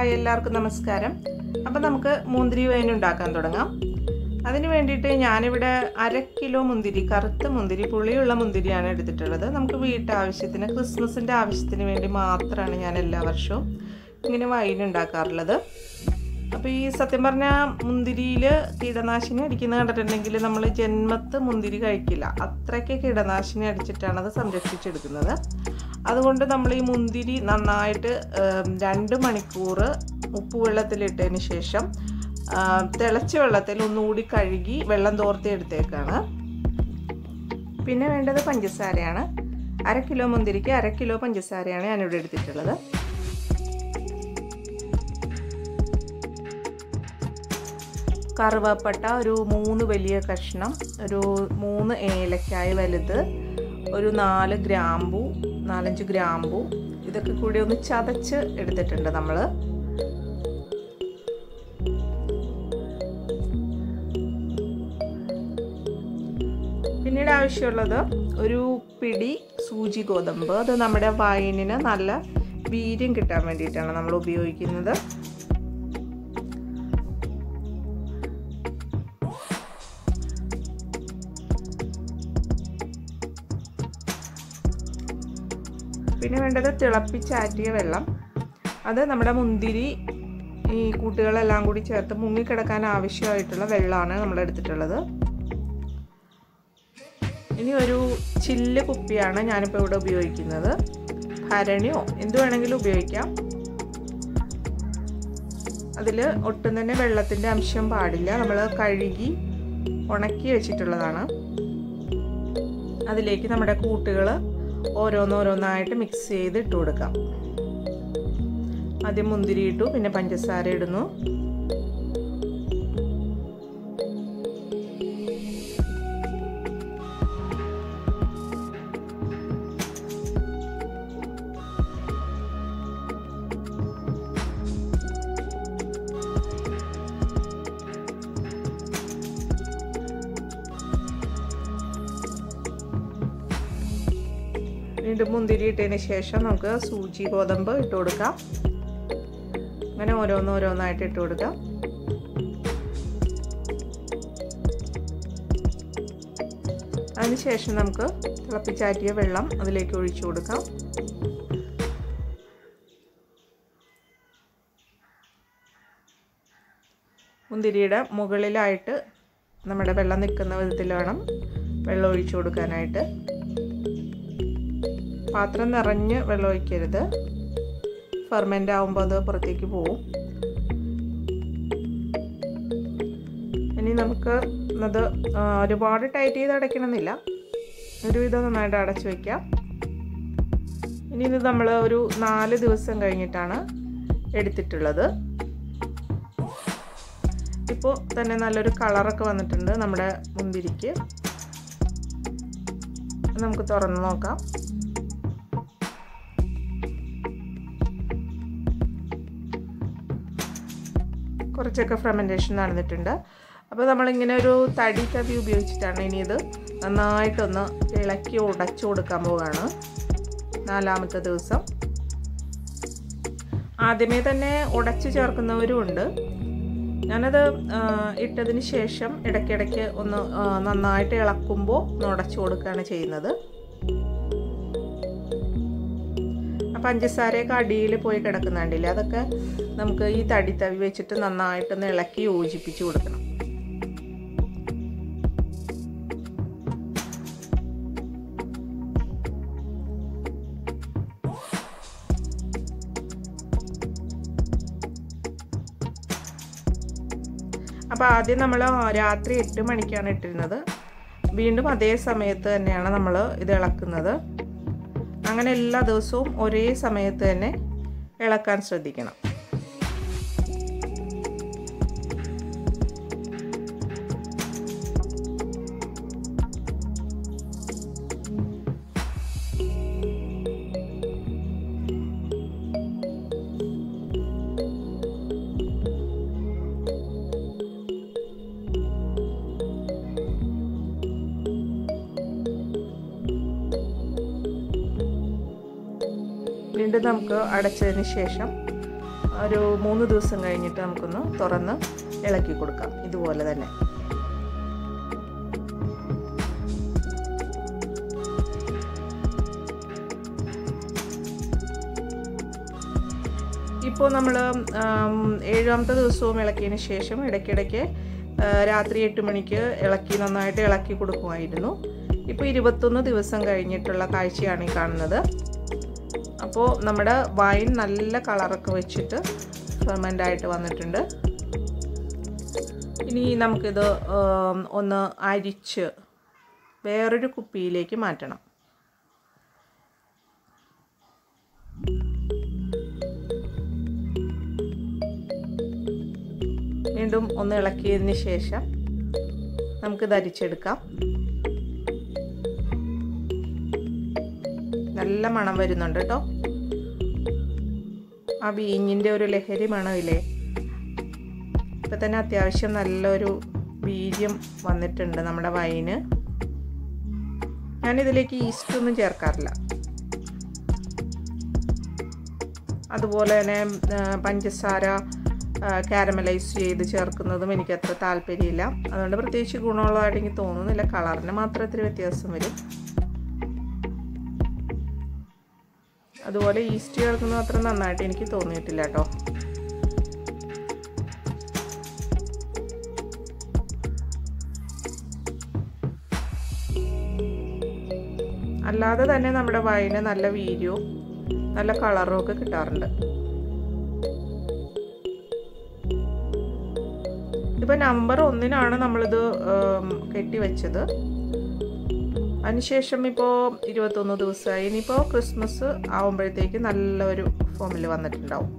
hi എല്ലാവർക്കും നമസ്കാരം അപ്പം നമുക്ക് മുന്തിരി വൈൻ ഉണ്ടാക്കാൻ തുടങ്ങാം അതിന് വേണ്ടിയിട്ട് ഞാനിവിടെ അര കിലോ മുന്തിരി കറുത്ത മുന്തിരി പുളിയുള്ള മുന്തിരിയാണ് എടുത്തിട്ടുള്ളത് നമുക്ക് വീട്ടാവശ്യത്തിന് ക്രിസ്മസിൻ്റെ ആവശ്യത്തിന് വേണ്ടി മാത്രമാണ് ഞാൻ എല്ലാ വർഷവും ഇങ്ങനെ വൈൻ ഉണ്ടാക്കാറുള്ളത് അപ്പോൾ ഈ സത്യം പറഞ്ഞാൽ മുന്തിരിയിൽ കീടനാശിനി അടിക്കുന്ന കണ്ടിട്ടുണ്ടെങ്കിൽ നമ്മൾ ജന്മത്ത് മുന്തിരി കഴിക്കില്ല അത്രയ്ക്ക് കീടനാശിനി അടിച്ചിട്ടാണ് അത് സംരക്ഷിച്ചെടുക്കുന്നത് അതുകൊണ്ട് നമ്മൾ ഈ മുന്തിരി നന്നായിട്ട് രണ്ട് മണിക്കൂർ ഉപ്പുവെള്ളത്തിലിട്ടതിന് ശേഷം തിളച്ച വെള്ളത്തിൽ ഒന്നുകൂടി കഴുകി വെള്ളം തോർത്തി എടുത്തേക്കാണ് പിന്നെ വേണ്ടത് പഞ്ചസാരയാണ് അര കിലോ മുന്തിരിക്ക് അര കിലോ പഞ്ചസാരയാണ് ഞാനിവിടെ എടുത്തിട്ടുള്ളത് കറുവപ്പട്ട ഒരു മൂന്ന് വലിയ കഷ്ണം ഒരു മൂന്ന് ഏലക്കായ വലുത് ഒരു നാല് ഗ്രാമ്പു നാലഞ്ച് ഗ്രാമ്പു ഇതൊക്കെ കൂടി ഒന്ന് ചതച്ച് എടുത്തിട്ടുണ്ട് നമ്മൾ പിന്നീട് ആവശ്യമുള്ളത് ഒരു പിടി സൂചി ഗോതമ്പ് അത് നമ്മുടെ വൈനിന് നല്ല വീര്യം കിട്ടാൻ വേണ്ടിയിട്ടാണ് നമ്മൾ ഉപയോഗിക്കുന്നത് പിന്നെ വേണ്ടത് തിളപ്പിച്ചാറ്റിയ വെള്ളം അത് നമ്മുടെ മുന്തിരി ഈ കൂട്ടുകളെല്ലാം കൂടി ചേർത്ത് മുങ്ങിക്കിടക്കാൻ ആവശ്യമായിട്ടുള്ള വെള്ളമാണ് നമ്മൾ എടുത്തിട്ടുള്ളത് ഇനി ഒരു ചില്ല് കുപ്പിയാണ് ഞാനിപ്പോൾ ഇവിടെ ഉപയോഗിക്കുന്നത് ഭരണിയോ എന്ത് വേണമെങ്കിലും ഉപയോഗിക്കാം അതിൽ ഒട്ടും തന്നെ വെള്ളത്തിൻ്റെ അംശം പാടില്ല നമ്മൾ കഴുകി ഉണക്കി വെച്ചിട്ടുള്ളതാണ് അതിലേക്ക് നമ്മുടെ കൂട്ടുകൾ ഓരോന്നോരോന്നായിട്ട് മിക്സ് ചെയ്ത് ഇട്ട് കൊടുക്കാം ആദ്യം മുന്തിരി ഇട്ടു പിന്നെ പഞ്ചസാര ഇടുന്നു വീണ്ടും മുന്തിരി ഇട്ടതിന് ശേഷം നമുക്ക് സൂചി ഗോതമ്പ് ഇട്ട് കൊടുക്കാം അങ്ങനെ ഓരോന്നോരോന്നായിട്ട് ഇട്ട് കൊടുക്കാം അതിനുശേഷം നമുക്ക് തിളപ്പിച്ചാറ്റിയ വെള്ളം അതിലേക്ക് ഒഴിച്ചു കൊടുക്കാം മുന്തിരിയുടെ മുകളിലായിട്ട് നമ്മുടെ വെള്ളം നിൽക്കുന്ന വിധത്തിൽ വേണം വെള്ളം ഒഴിച്ചു കൊടുക്കാനായിട്ട് പാത്രം നിറഞ്ഞ് വെള്ളം ഒഴിക്കരുത് ഫെർമെൻ്റ് ആകുമ്പോൾ അത് പുറത്തേക്ക് പോവും ഇനി നമുക്ക് അത് ഒരുപാട് ടൈറ്റ് ചെയ്ത് അടയ്ക്കണമെന്നില്ല ഒരുവിധം നന്നായിട്ട് അടച്ചു വയ്ക്കാം ഇനി ഇത് നമ്മൾ ഒരു നാല് ദിവസം കഴിഞ്ഞിട്ടാണ് എടുത്തിട്ടുള്ളത് ഇപ്പോൾ തന്നെ നല്ലൊരു കളറൊക്കെ വന്നിട്ടുണ്ട് നമ്മുടെ മുന്തിരിക്ക് നമുക്ക് തുറന്ന് നോക്കാം കുറച്ചൊക്കെ ഫെർമെൻറ്റേഷൻ നടന്നിട്ടുണ്ട് അപ്പോൾ നമ്മളിങ്ങനെ ഒരു തടി തവി ഉപയോഗിച്ചിട്ടാണ് ഇനി ഇത് നന്നായിട്ടൊന്ന് ഇളക്കി ഉടച്ചു കൊടുക്കാൻ പോവുകയാണ് നാലാമത്തെ ദിവസം ആദ്യമേ തന്നെ ഉടച്ച് ചേർക്കുന്നവരും ഉണ്ട് ഞാനത് ഇട്ടതിന് ശേഷം ഇടയ്ക്കിടയ്ക്ക് ഒന്ന് നന്നായിട്ട് ഇളക്കുമ്പോൾ ഒന്ന് ഉടച്ചു കൊടുക്കുകയാണ് ചെയ്യുന്നത് പഞ്ചസാരയൊക്കെ അടിയിൽ പോയി കിടക്കുന്നുണ്ടില്ലേ അതൊക്കെ നമുക്ക് ഈ തടി തവി വെച്ചിട്ട് നന്നായിട്ടൊന്ന് ഇളക്കി യോജിപ്പിച്ച് കൊടുക്കണം അപ്പോൾ ആദ്യം നമ്മൾ രാത്രി എട്ട് മണിക്കാണ് ഇട്ടിരുന്നത് വീണ്ടും അതേ സമയത്ത് തന്നെയാണ് നമ്മൾ ഇത് ഇളക്കുന്നത് അങ്ങനെ എല്ലാ ദിവസവും ഒരേ സമയത്ത് തന്നെ ഇളക്കാൻ ശ്രദ്ധിക്കണം വീണ്ടും നമുക്ക് അടച്ചതിന് ശേഷം ഒരു മൂന്ന് ദിവസം കഴിഞ്ഞിട്ട് നമുക്കൊന്ന് തുറന്ന് ഇളക്കി കൊടുക്കാം ഇതുപോലെ തന്നെ ഇപ്പോൾ നമ്മൾ ഏഴാമത്തെ ദിവസവും ഇളക്കിയതിന് ശേഷം ഇടയ്ക്കിടയ്ക്ക് രാത്രി എട്ട് മണിക്ക് ഇളക്കി നന്നായിട്ട് ഇളക്കി കൊടുക്കുമായിരുന്നു ഇപ്പോൾ ഇരുപത്തൊന്ന് ദിവസം കഴിഞ്ഞിട്ടുള്ള കാഴ്ചയാണ് ഈ കാണുന്നത് അപ്പോൾ നമ്മുടെ വൈൻ നല്ല കളറൊക്കെ വെച്ചിട്ട് ഫെർമെൻ്റ് ആയിട്ട് വന്നിട്ടുണ്ട് ഇനി നമുക്കിത് ഒന്ന് അരിച്ച് വേറൊരു കുപ്പിയിലേക്ക് മാറ്റണം വീണ്ടും ഒന്ന് ഇളക്കിയതിന് ശേഷം നമുക്ക് ധരിച്ചെടുക്കാം നല്ല മണം വരുന്നുണ്ട് കേട്ടോ ആ വീഞ്ഞിൻ്റെ ഒരു ലഹരി മണമില്ലേ ഇപ്പം തന്നെ അത്യാവശ്യം നല്ലൊരു വീര്യം വന്നിട്ടുണ്ട് നമ്മുടെ വൈന് ഞാനിതിലേക്ക് ഈസ്റ്റ് ഒന്നും ചേർക്കാറില്ല അതുപോലെ തന്നെ പഞ്ചസാര കാരമലൈസ് ചെയ്ത് ചേർക്കുന്നതും എനിക്ക് അത്ര താല്പര്യമില്ല അതുകൊണ്ട് പ്രത്യേകിച്ച് ഗുണമുള്ളതായിട്ട് എനിക്ക് തോന്നുന്നില്ല കളറിന് മാത്രം ഇത്തിരി വ്യത്യാസം വരും അതുപോലെ ഈസ്റ്റ് ചേർക്കുന്നത് അത്ര നന്നായിട്ട് എനിക്ക് തോന്നിയിട്ടില്ല കേട്ടോ അല്ലാതെ തന്നെ നമ്മുടെ വൈന് നല്ല വീര്യവും നല്ല കളറും ഒക്കെ കിട്ടാറുണ്ട് ഇപ്പോൾ നമ്പർ ഒന്നിനാണ് നമ്മളിത് കെട്ടിവെച്ചത് അതിനുശേഷം ഇപ്പോൾ ഇരുപത്തൊന്ന് ദിവസമായി ഇനിയിപ്പോൾ ക്രിസ്മസ് ആവുമ്പോഴത്തേക്ക് നല്ലൊരു ഫോമിൽ വന്നിട്ടുണ്ടാവും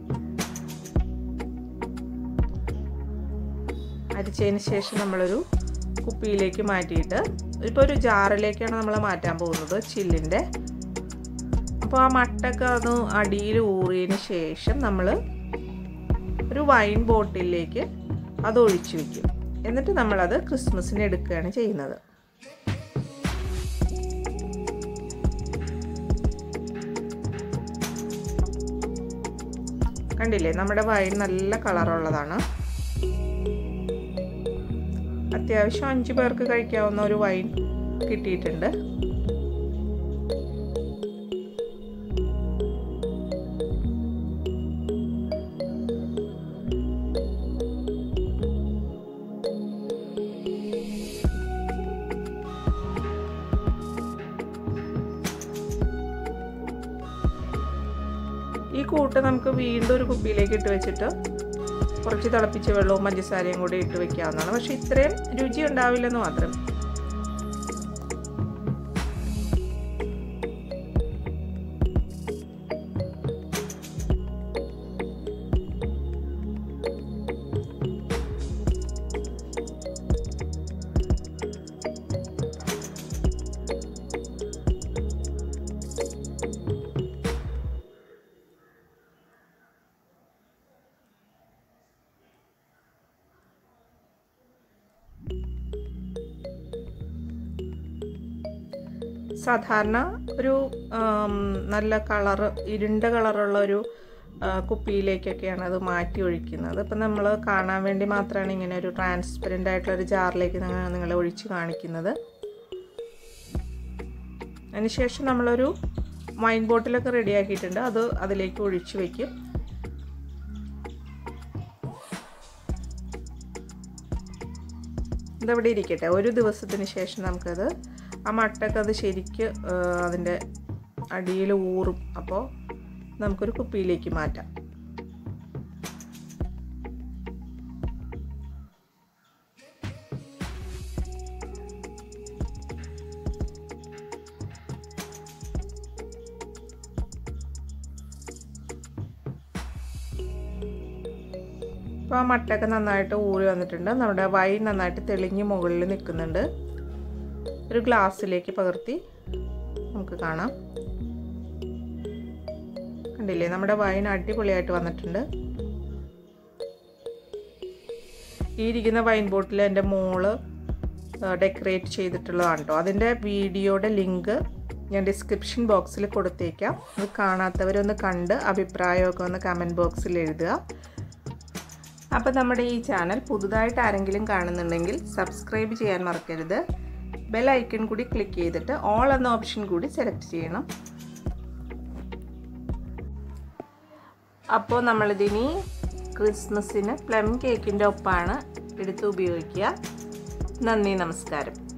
അരിച്ചതിന് ശേഷം നമ്മളൊരു കുപ്പിയിലേക്ക് മാറ്റിയിട്ട് ഇപ്പോൾ ഒരു ജാറിലേക്കാണ് നമ്മൾ മാറ്റാൻ പോകുന്നത് ചില്ലിൻ്റെ അപ്പോൾ ആ മട്ടൊക്കെ അത് അടിയിൽ ഊറിയതിന് ശേഷം നമ്മൾ ഒരു വൈൻ ബോട്ടിലേക്ക് അത് ഒഴിച്ചു വയ്ക്കും എന്നിട്ട് നമ്മളത് ക്രിസ്മസിന് എടുക്കുകയാണ് ചെയ്യുന്നത് കണ്ടില്ലേ നമ്മുടെ വൈൻ നല്ല കളറുള്ളതാണ് അത്യാവശ്യം അഞ്ച് പേർക്ക് കഴിക്കാവുന്ന ഒരു വൈൻ കിട്ടിയിട്ടുണ്ട് ഈ കൂട്ട് നമുക്ക് വീണ്ടും ഒരു കുപ്പിയിലേക്ക് ഇട്ട് വെച്ചിട്ട് കുറച്ച് തിളപ്പിച്ച വെള്ളവും പഞ്ചസാരയും കൂടി ഇട്ട് വെക്കാവുന്നതാണ് പക്ഷെ ഇത്രയും രുചി ഉണ്ടാവില്ലെന്ന് മാത്രം സാധാരണ ഒരു നല്ല കളറ് ഇരുണ്ട കളറുള്ള ഒരു കുപ്പിയിലേക്കൊക്കെയാണ് അത് മാറ്റി ഒഴിക്കുന്നത് ഇപ്പം നമ്മൾ കാണാൻ വേണ്ടി മാത്രമാണ് ഇങ്ങനെ ഒരു ട്രാൻസ്പെറൻ്റ് ആയിട്ടുള്ള ഒരു ജാറിലേക്ക് നിങ്ങളെ ഒഴിച്ച് കാണിക്കുന്നത് അതിനുശേഷം നമ്മളൊരു വൈൻ ബോട്ടിലൊക്കെ റെഡിയാക്കിയിട്ടുണ്ട് അത് അതിലേക്ക് ഒഴിച്ച് വയ്ക്കും ഇതവിടെ ഇരിക്കട്ടെ ഒരു ദിവസത്തിന് ശേഷം നമുക്കത് ആ മട്ടൊക്കെ അത് ശരിക്ക് അതിൻ്റെ അടിയിൽ ഊറും അപ്പോൾ നമുക്കൊരു കുപ്പിയിലേക്ക് മാറ്റാം അപ്പോൾ ആ മട്ടൊക്കെ നന്നായിട്ട് ഊറി വന്നിട്ടുണ്ട് നമ്മുടെ വൈൻ നന്നായിട്ട് തെളിഞ്ഞ് മുകളിൽ നിൽക്കുന്നുണ്ട് ഒരു ഗ്ലാസ്സിലേക്ക് പകർത്തി നമുക്ക് കാണാം കണ്ടില്ലേ നമ്മുടെ വൈൻ അടിപൊളിയായിട്ട് വന്നിട്ടുണ്ട് ഈ ഇരിക്കുന്ന വൈൻ ബോട്ടിൽ എൻ്റെ മോള് ഡെക്കറേറ്റ് ചെയ്തിട്ടുള്ളതാണ് കേട്ടോ അതിൻ്റെ വീഡിയോയുടെ ലിങ്ക് ഞാൻ ഡിസ്ക്രിപ്ഷൻ ബോക്സിൽ കൊടുത്തേക്കാം അത് കാണാത്തവരൊന്ന് കണ്ട് അഭിപ്രായമൊക്കെ ഒന്ന് കമൻറ്റ് ബോക്സിൽ എഴുതുക അപ്പോൾ നമ്മുടെ ഈ ചാനൽ പുതുതായിട്ട് ആരെങ്കിലും കാണുന്നുണ്ടെങ്കിൽ സബ്സ്ക്രൈബ് ചെയ്യാൻ മറക്കരുത് ബെൽ ഐക്കൺ കൂടി ക്ലിക്ക് ചെയ്തിട്ട് ഓൾ എന്ന ഓപ്ഷൻ കൂടി സെലക്ട് ചെയ്യണം അപ്പോൾ നമ്മളിതിനി ക്രിസ്മസിന് പ്ലം കേക്കിൻ്റെ ഒപ്പമാണ് എടുത്ത് ഉപയോഗിക്കുക നന്ദി നമസ്കാരം